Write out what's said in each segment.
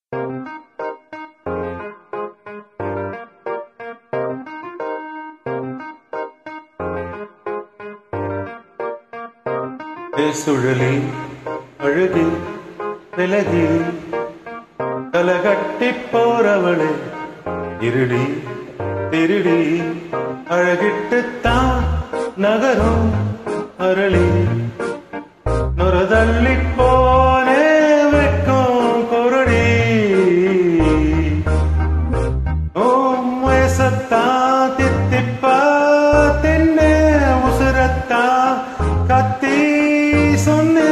சுழலி அழுகி விலகி கலகட்டி போறவளே இருடி திருடி அழகிட்டுத்தான் நகரும் அரளி நுரதள்ளி போனே வெட்கும் குருடி ஓம் வயசத்தா தித்திப்பா தின்னு உசுரத்தா கத்தி சொன்னே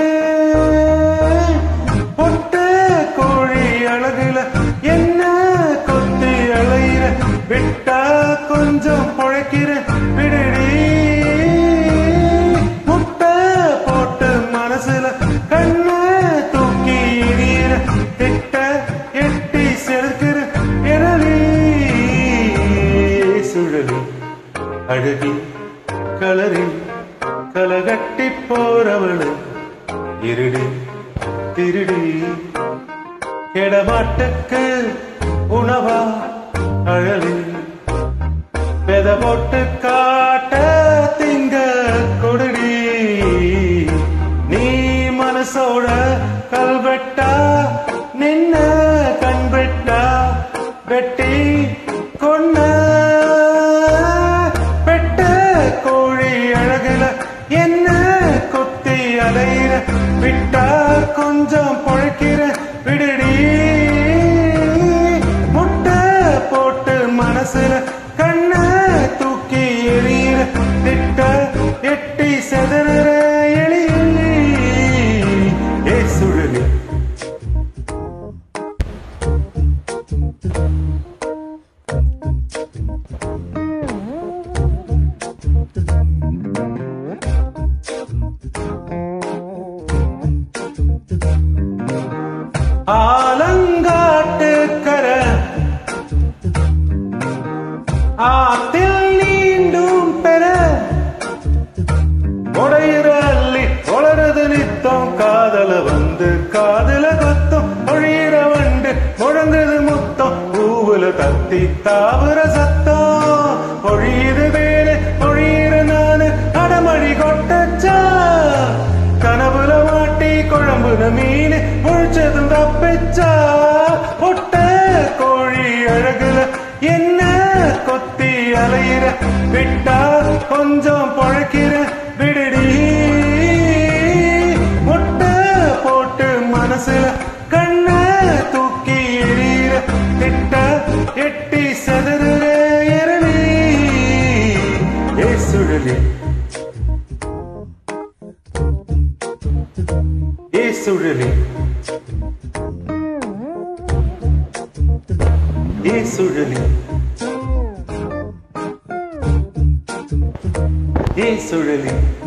பொட்ட கோழி அழகுல என்ன கொத்தி அழையிற விட்டா கொஞ்சம் பொழைக்கிற விடுடி முட்டை போட்டு மனசுல கண்ண தூக்கி எறிகிற திட்ட எட்டி செலுக்கிற இரளி சுழலி அழகி கலரி கலகட்டி போறவளு இருடி திருடி கெடமாட்டுக்கு உணவா அழலி பெத போட்டு காட்ட திங்க கொடுடி நீ மனசோட கல்வெட்டா நின்ன கண்வெட்டா வெட்டி கொன்ன பெட்ட கோழி அழகுல என்ன கொத்தி அலையிற விட்டா கொஞ்சம் பொழைக்கிற விடுடி முட்டை போட்டு மனசுல கண்ண தூக்கி எறிகிற திட்ட எட்டி செதற எளி ஏ சுழலி ஆலங்காட்டுக்கர ஆத்தில் நீண்டும் பெற உடையிற அள்ளி உளறது நித்தம் காதல வந்து காதல கொத்தம் ஒழியிற வண்டு முழங்குது முத்தம் பூவுல தத்தி தாவர சத்தம் ஒழியுது வேலை ஒழியிற நானு அடமழி கொட்டச்சா கனவுல மாட்டி குழம்புன மீன் முழிச்சதும் தப்பிச்சா பொட்ட கோழி அழகுல என்ன கொத்தி அலையிற விட்டா கொஞ்சம் பழக்கிற விடுடி முட்டை போட்டு மனசுல கண்ண தூக்கி எறிகிற திட்ட எட்டி செதறுற இரளி ஏ சுழலி ஏ சுழலி ஏ சுழலி ஏ சுழலி